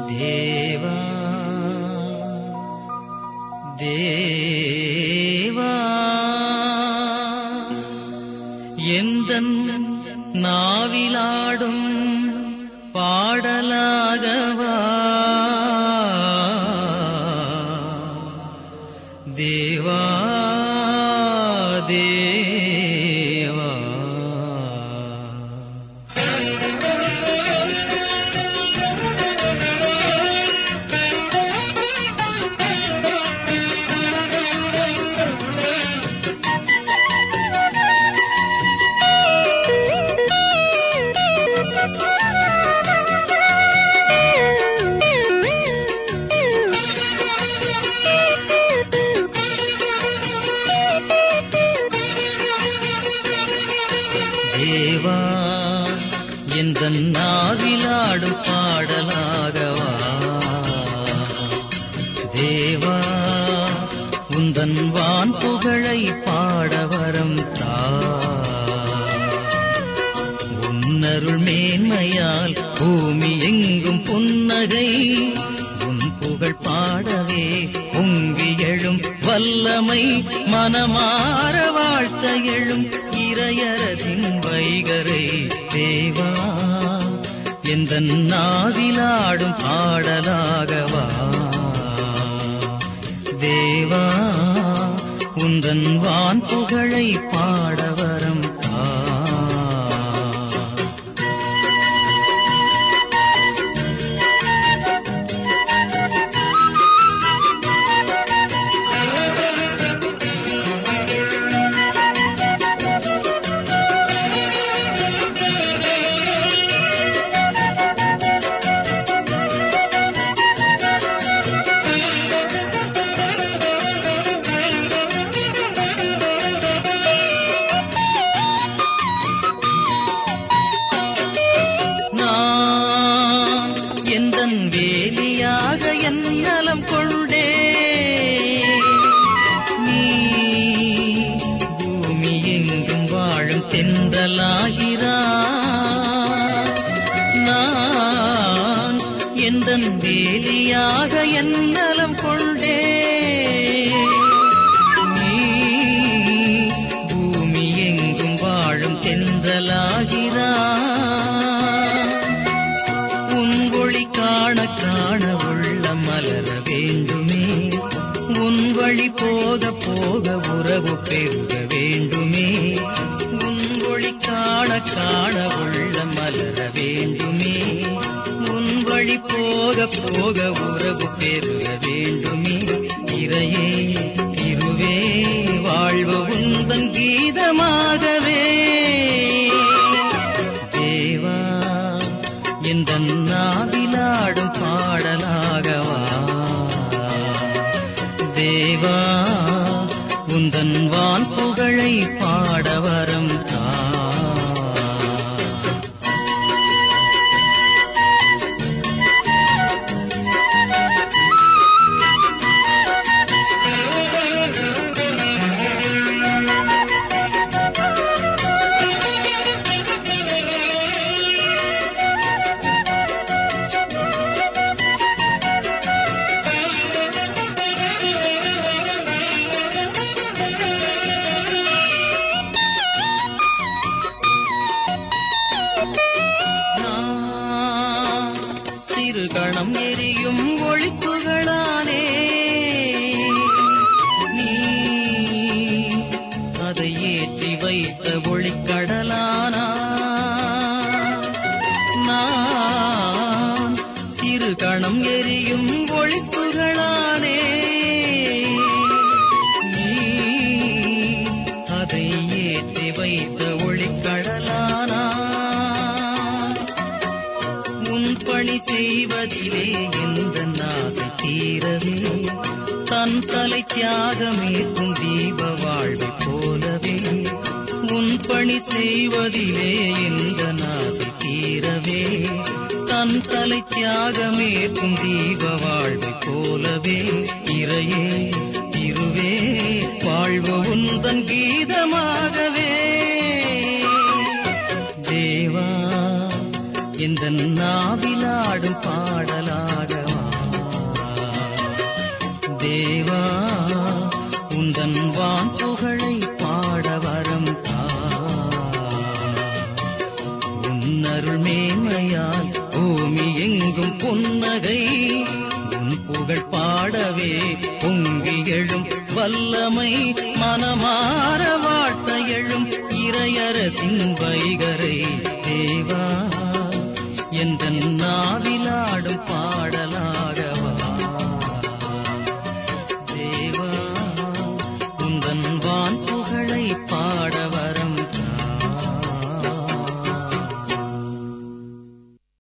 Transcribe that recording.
தேவா தேவா எந்தன் நாவிலாடும் பாடலாகவா தேவா தேவா தேவா எந்த நாவிலாடும் பாடலாகவா தேவா உந்தன் வான் புகழை பாடவரம் தா உன்னருள் மேன்மையால் பூமி எங்கும் புன்னகை உன் புகழ் பாடவே பொங்கி எழும் வல்லமை மனமாற வாழ்த்த எழும் இறையரசின் வைகரை தேவா எந்த நாவிலாடும் பாடலாகவா தேவா உந்தன் வான் புகழை பாடவரம் தா நான் எந்தன் வேலியாக என் நலம் கொண்டே நீ பூமி எங்கும் வாழும் தென்றலாகிறா நான் எந்தன் வேலியாக என் நலம் கொண்டே நீ பூமி எங்கும் வாழும் தென்றலாகிறா உன் ஒளி காண காண உள்ள மலர வேண்டுமே உன் வழி போக போக உறவு பெருக வேண்டுமே உன் ஒளி காண காண உள்ள மலர வேண்டுமே உன் வழி போக போக உறவு பெருக வேண்டுமே இறையே திருவே வாழ்வு உந்தன் கீதமாகவே தேவா எந்த நாவிலாடும் பாடலாகவா தேவா உந்தன் வான் புகழை பாடவரம் தா நான் சிறு கணம் எரியும் ஒளிப்புகளானே நீ அதை ஏற்றி வைத்த ஒளிக்கடலானா நான் சிறு கணம் எரியும் ஒளிப்புகளானே நீ அதை ஏற்றி வைத்த ஒளிக்கடலானா உன் பணி செய்வதிலே எந்த நாசை தீரவே தன் தலை தியாகமேற்கும் தீப வாழ்வை போலவே உன் பணி செய்வதிலே எந்த நாசை தீரவே தன் தலை தியாகமேற்கும் தீப வாழ்வை போலவே இறையே இருவே வாழ்வு உந்தன் கீதமாகவே தேவா இந்த நாவிலாடும் பாடலாக அருள் மேன்மையால் பூமி எங்கும் புன்னகை உன் புகழ் பாடவே பொங்கி எழும் வல்லமை மனமாற வாழ்த்த எழும் இறையரசின் வைகரை தேவா என்ற நாவிலாடும்